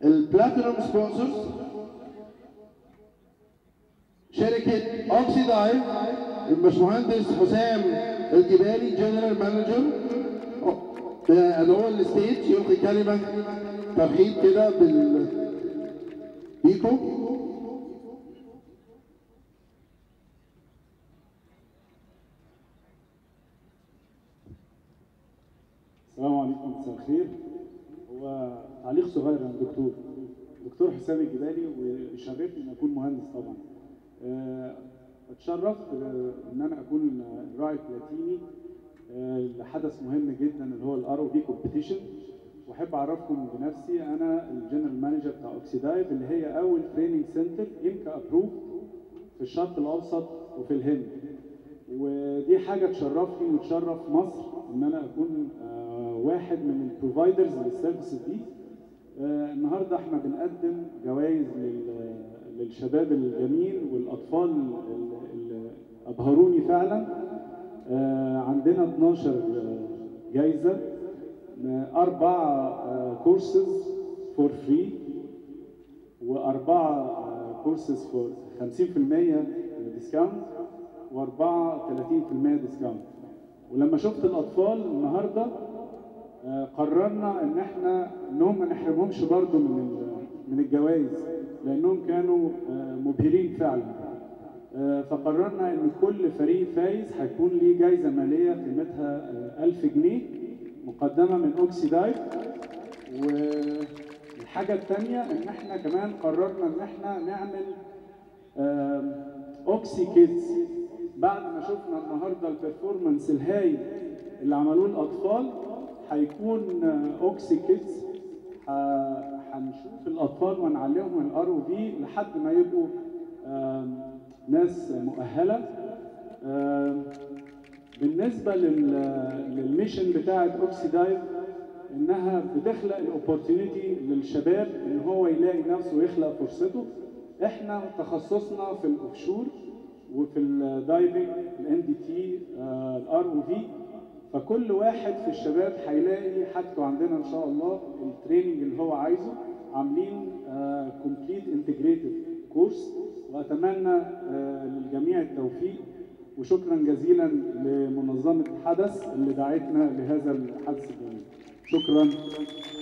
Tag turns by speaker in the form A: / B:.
A: البلاتينوم سبونسرز شركة اوكسي دايف الباشمهندس حسام الجبالي جنرال مانجر اللي هو الستيج يلقي كلمة ترحيب كده بال بيكم
B: السلام عليكم مساء الخير هو تعليق صغير عن الدكتور دكتور حسام الجبالي ويشرفني ان اكون مهندس طبعا آه، اتشرفت آه، ان انا اكون الراعي البلاتيني آه، لحدث مهم جدا اللي هو الار او بي كومبيتيشن واحب اعرفكم بنفسي انا الجنرال مانجر بتاع اوكسيدايف اللي هي اول تريننج سنتر يمكن ابروف في الشرق الاوسط وفي الهند ودي حاجه تشرفني وتشرف مصر ان انا اكون آه، واحد من البروفايدرز للسيرفيسز دي آه، النهارده احنا بنقدم جوائز لل- للشباب الجميل والاطفال اللي ابهروني فعلا آه، عندنا 12 جايزه آه، اربع كورسز فور فري واربعه كورسز فور 50% ديسكاونت واربعه 30% ديسكاونت ولما شفت الاطفال النهارده آه، قررنا ان احنا انهم ما نحرمهمش برضو من ال- من الجوائز لانهم كانوا آه، مبهرين فعلا آه، فقررنا ان كل فريق فايز هيكون ليه جايزه ماليه قيمتها آه، 1000 جنيه مقدمه من اوكسي دايف والحاجه الثانيه ان احنا كمان قررنا ان احنا نعمل آم، اوكسي كيدز بعد ما شفنا النهارده البرفورمانس الهايل اللي عملوه الاطفال هيكون آه، اوكسي كيدز ه- هنشوف الاطفال ونعلمهم الار او في لحد ما يبقوا آم، ناس مؤهله آم، بالنسبه لل- للميشن بتاعه اوكسي دايف انها بتخلق الاوبورتيونيتي للشباب ان هو يلاقي نفسه ويخلق فرصته احنا تخصصنا في الاوفشور وفي الدايفنج الان دي تي الار او في فكل واحد في الشباب هيلاقي حاجته عندنا ان شاء الله التريننج اللي هو عايزه عاملين كومبليت انتجريتد كورس واتمنى آه، للجميع التوفيق وشكرا جزيلا لمنظمه الحدث اللي دعتنا لهذا الحدث الجميل شكرا